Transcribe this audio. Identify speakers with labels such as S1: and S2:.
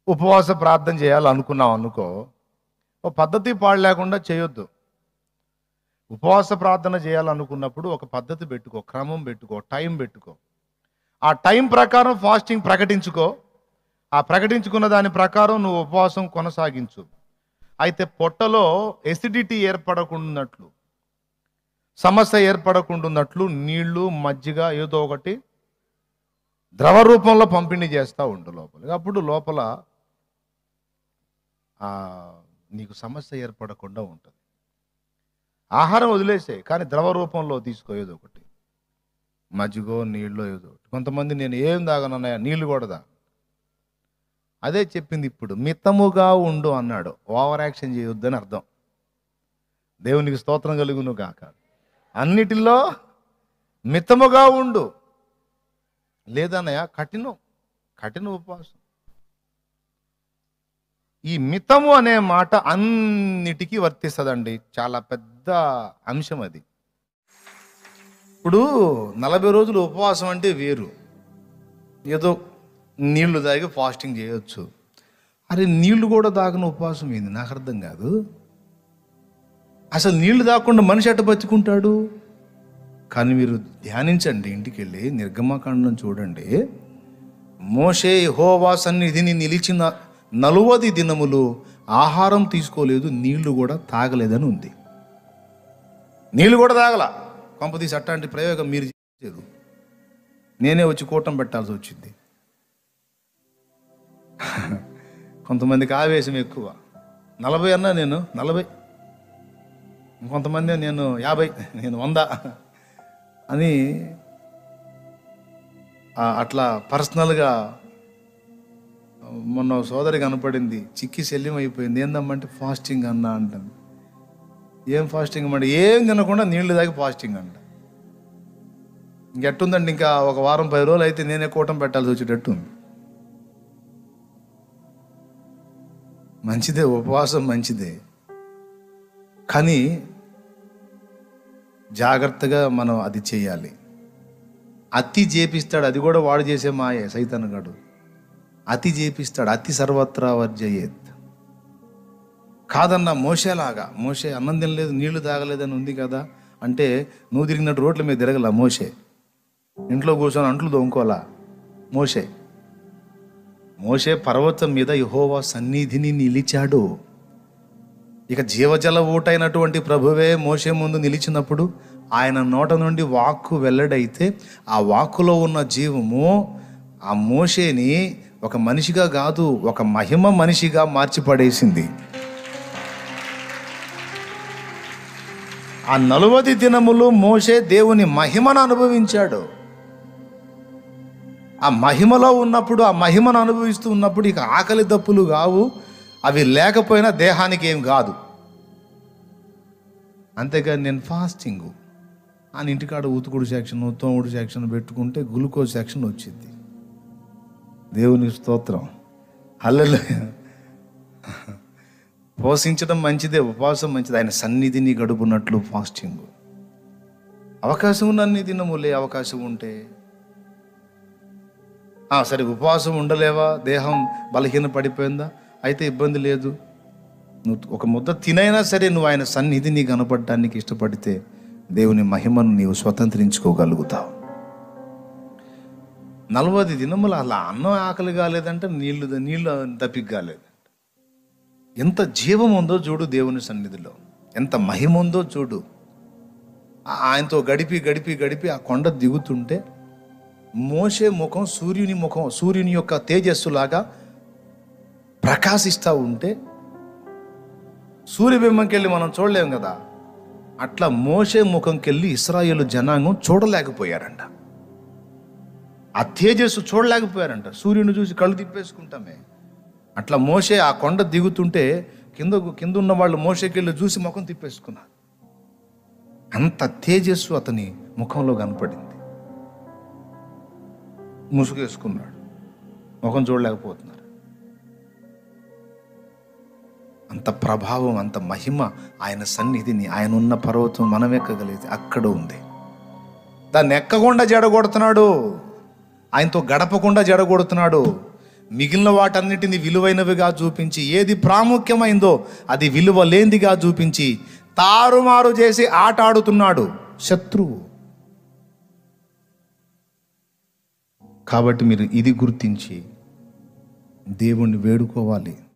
S1: ఉపవాస ప్రార్థన చేయాలనుకున్నాం అనుకో ఓ పద్ధతి పాడు లేకుండా చేయొద్దు ఉపవాస ప్రార్థన చేయాలనుకున్నప్పుడు ఒక పద్ధతి పెట్టుకో క్రమం పెట్టుకో టైం పెట్టుకో ఆ టైం ప్రకారం ఫాస్టింగ్ ప్రకటించుకో ఆ ప్రకటించుకున్న దాని ప్రకారం నువ్వు ఉపవాసం కొనసాగించు అయితే పొట్టలో ఎసిడిటీ ఏర్పడకుండాన్నట్లు సమస్య ఏర్పడకుండాన్నట్లు నీళ్లు మజ్జిగ ఏదో ఒకటి ద్రవ రూపంలో పంపిణీ చేస్తూ ఉండు లోపల అప్పుడు లోపల ఆ, నీకు సమస్య ఏర్పడకుండా ఉంటుంది ఆహారం వదిలేసే కానీ ద్రవ రూపంలో తీసుకో ఏదో ఒకటి మజ్జిగో నీళ్ళు ఏదో ఒకటి కొంతమంది నేను ఏం తాగనన్నాయా నీళ్ళు కూడా దా అదే చెప్పింది ఇప్పుడు మితముగా ఉండు అన్నాడు ఓవర్ యాక్షన్ చేయొద్దని అర్థం దేవునికి స్తోత్రం కలుగును గాక అన్నిటిలో మితముగా ఉండు లేదన్నయ్య కఠినం కఠిన ఉపవాసం ఈ మితము అనే మాట అన్నిటికీ వర్తిస్తుందండి చాలా పెద్ద అంశం అది ఇప్పుడు నలభై రోజులు ఉపవాసం అంటే వేరు ఏదో నీళ్లు తాగి ఫాస్టింగ్ చేయొచ్చు అరే నీళ్లు కూడా తాగని ఉపవాసం ఏంది నాకు అర్థం కాదు అసలు నీళ్లు తాగకుండా మనిషి అట్ట బతుకుంటాడు కానీ మీరు ధ్యానించండి ఇంటికి వెళ్ళి నిర్గమకాండం చూడండి మోషే హోవా సన్నిధిని నిలిచిన నలువది దినములు ఆహారం తీసుకోలేదు నీళ్లు కూడా తాగలేదని ఉంది నీళ్లు కూడా తాగల కొంపతీసి అట్లాంటి ప్రయోగం మీరు చేశారు నేనే వచ్చి కూటం పెట్టాల్సి వచ్చింది కొంతమందికి ఆవేశం ఎక్కువ నలభై అన్నా నేను నలభై కొంతమంది నేను యాభై నేను వంద అని ఆ, అట్లా పర్సనల్గా మొన్న ఓ సోదరి కనపడింది చిక్కి శల్యం అయిపోయింది ఏందమ్మంటే ఫాస్టింగ్ అన్నా అంటాను ఏం ఫాస్టింగ్ అమ్మంటే ఏం తినకుండా నీళ్లు తాగి ఫాస్టింగ్ అంట ఇంకెట్టుందండి ఇంకా ఒక వారం పది రోజులు అయితే నేనే కూటం పెట్టాల్సి వచ్చేటట్టు ఉంది మంచిదే ఉపవాసం మంచిదే కానీ జాగ్రత్తగా మనం అది చేయాలి అతి చేపిస్తాడు అది కూడా వాడు చేసే మాయే సైతనగాడు అతి చేపిస్తాడు అతి సర్వత్రా వర్జయేత్ కాదన్న మోసేలాగా మోసే అన్నం తినలేదు నీళ్లు తాగలేదని ఉంది కదా అంటే నువ్వు తిరిగినట్టు రోడ్ల మీద తిరగల మోసే ఇంట్లో కూర్చొని అంట్లు దొంకోలా మోసే మోసే పర్వతం మీద యహోవా సన్నిధిని నిలిచాడు ఇక జీవజల ఊటైనటువంటి ప్రభువే మోసే ముందు నిలిచినప్పుడు ఆయన నోట నుండి వాక్కు వెల్లడైతే ఆ వాక్కులో ఉన్న జీవము ఆ మోషేని ఒక మనిషిగా కాదు ఒక మహిమ మనిషిగా మార్చిపడేసింది ఆ నలువది దినములు మోషే దేవుని మహిమను అనుభవించాడు ఆ మహిమలో ఉన్నప్పుడు ఆ మహిమను అనుభవిస్తూ ఉన్నప్పుడు ఇక ఆకలి దప్పులు కావు అవి లేకపోయినా దేహానికి ఏం కాదు అంతేగాని నేను ఫాస్టింగ్ అని ఇంటికాడ ఉతుకుడు సెక్షన్ తోముడు సెక్షన్ పెట్టుకుంటే గ్లూకోజ్ సెక్షన్ వచ్చింది దేవుని స్తోత్రం హల్లెలు పోషించడం మంచిదే ఉపవాసం మంచిది ఆయన సన్నిధిని గడుపునట్లు ఫాస్టింగ్ అవకాశం ఉన్న అన్ని దినములే అవకాశం ఉంటే ఆ, సరే ఉపవాసం ఉండలేవా దేహం బలహీన పడిపోయిందా అయితే ఇబ్బంది లేదు నువ్వు ఒక ముద్ద తినైనా సరే నువ్వు ఆయన సన్నిధిని కనపడటానికి ఇష్టపడితే దేవుని మహిమను నీవు స్వతంత్రించుకోగలుగుతావు నలభై దినములు అలా అన్నం ఆకలి కాలేదంటే నీళ్లు నీళ్ళు తప్పిక కాలేదు ఎంత జీవం ఉందో చూడు దేవుని సన్నిధిలో ఎంత మహిమ ఉందో చూడు ఆ- ఆయనతో గడిపి గడిపి గడిపి ఆ కొండ దిగుతుంటే మోసే ముఖం సూర్యుని ముఖం సూర్యుని యొక్క తేజస్సులాగా ప్రకాశిస్తూ ఉంటే సూర్యబింబంకెళ్ళి మనం చూడలేం కదా అట్లా మోసే ముఖంకెళ్ళి ఇస్రాయేల్ జనాంగం చూడలేకపోయారంట ఆ తేజస్సు చూడలేకపోయారంట సూర్యుని చూసి కళ్ళు తిప్పేసుకుంటామే అట్లా మోసే ఆ కొండ దిగుతుంటే కింద కింద ఉన్న వాళ్ళు మోసేకెళ్ళి చూసి ముఖం తిప్పేసుకున్నారు అంత తేజస్సు అతని ముఖంలో కనపడింది ముసుగేసుకున్నాడు ముఖం చూడలేకపోతున్నారు అంత ప్రభావం అంత మహిమ ఆయన సన్నిధిని ఆయన ఉన్న పర్వతం మనం ఎక్కగలిగితే అక్కడ ఉంది దాన్ని ఎక్కకుండా జడగొడుతున్నాడు ఆయనతో గడపకుండా జడగొడుతున్నాడు మిగిలిన వాటన్నిటిని విలువైనవిగా చూపించి ఏది ప్రాముఖ్యమైందో అది విలువ లేనిదిగా చూపించి తారుమారు చేసి ఆట ఆడుతున్నాడు శత్రువు కాబట్టి మీరు ఇది గుర్తించి దేవుణ్ణి వేడుకోవాలి